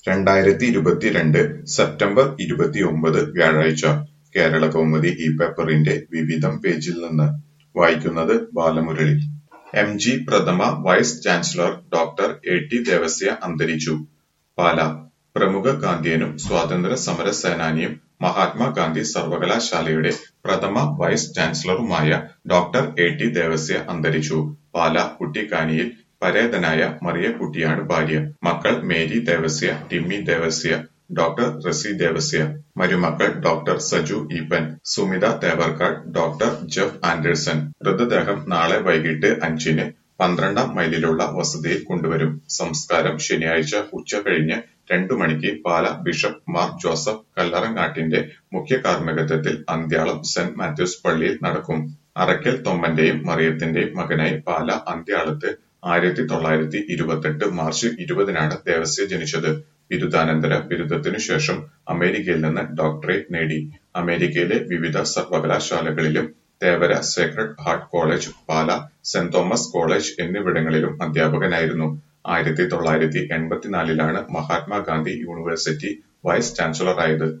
രണ്ടായിരത്തി ഇരുപത്തിരണ്ട് സെപ്റ്റംബർ ഇരുപത്തിയൊമ്പത് വ്യാഴാഴ്ച കേരളകൗമുദി ഈ പേപ്പറിന്റെ വിവിധം പേജിൽ നിന്ന് വായിക്കുന്നത് ബാലമുരളി. എം. ജി പ്രഥമ vice chancellor doctor A. T. Devasya അന്തരിച്ചു. പാലാ പ്രമുഖ ഗാന്ധിയനും സ്വാതന്ത്ര്യ സമര സേനാനിയും മഹാത്മാഗാന്ധി സർവകലാശാലയുടെ പ്രഥമ വൈസ് ചാൻസലറുമായ ഡോക്ടർ എ. ടി. ദേവസ്യ അന്തരിച്ചു. പാലാ കുട്ടിക്കാനിയിൽ പരേതനായ മറിയക്കുട്ടിയാണ് ഭാര്യ. മക്കൾ Mary Devasya, Timmy Devasya, doctor Rasi Devasya. മരുമക്കൾ doctor Saju Eapen, Sumitha Thevarkad, doctor Jeff Anderson. മൃതദേഹം നാളെ വൈകിട്ട് അഞ്ചിന് പന്ത്രണ്ടാം മൈലിലുള്ള വസതിയിൽ കൊണ്ടുവരും. സംസ്കാരം ശനിയാഴ്ച ഉച്ചകഴിഞ്ഞ് രണ്ടു മണിക്ക് പാലാ ബിഷപ്പ് മാർ ജോസഫ് കല്ലറങ്ങാട്ടിന്റെ മുഖ്യ കാർമ്മികത്വത്തിൽ അന്ത്യാളം സെന്റ് മാത്യൂസ് പള്ളിയിൽ നടക്കും. അറയ്ക്കൽ തൊമ്മന്റെയും മറിയത്തിന്റെയും മകനായി പാലാ അന്ത്യാളത്ത് ആയിരത്തി തൊള്ളായിരത്തി ഇരുപത്തെട്ട് മാർച്ച് ഇരുപതിനാണ് ദേവസ്യ ജനിച്ചത്. ബിരുദാനന്തര ബിരുദത്തിനു ശേഷം അമേരിക്കയിൽ നിന്ന് ഡോക്ടറേറ്റ് നേടി. അമേരിക്കയിലെ വിവിധ സർവകലാശാലകളിലും Thevara sacred heart college, Pala saint Thomas college എന്നിവിടങ്ങളിലും അധ്യാപകനായിരുന്നു. ആയിരത്തി തൊള്ളായിരത്തി എൺപത്തിനാലിലാണ് മഹാത്മാഗാന്ധി യൂണിവേഴ്സിറ്റി വൈസ് ചാൻസലറായത്.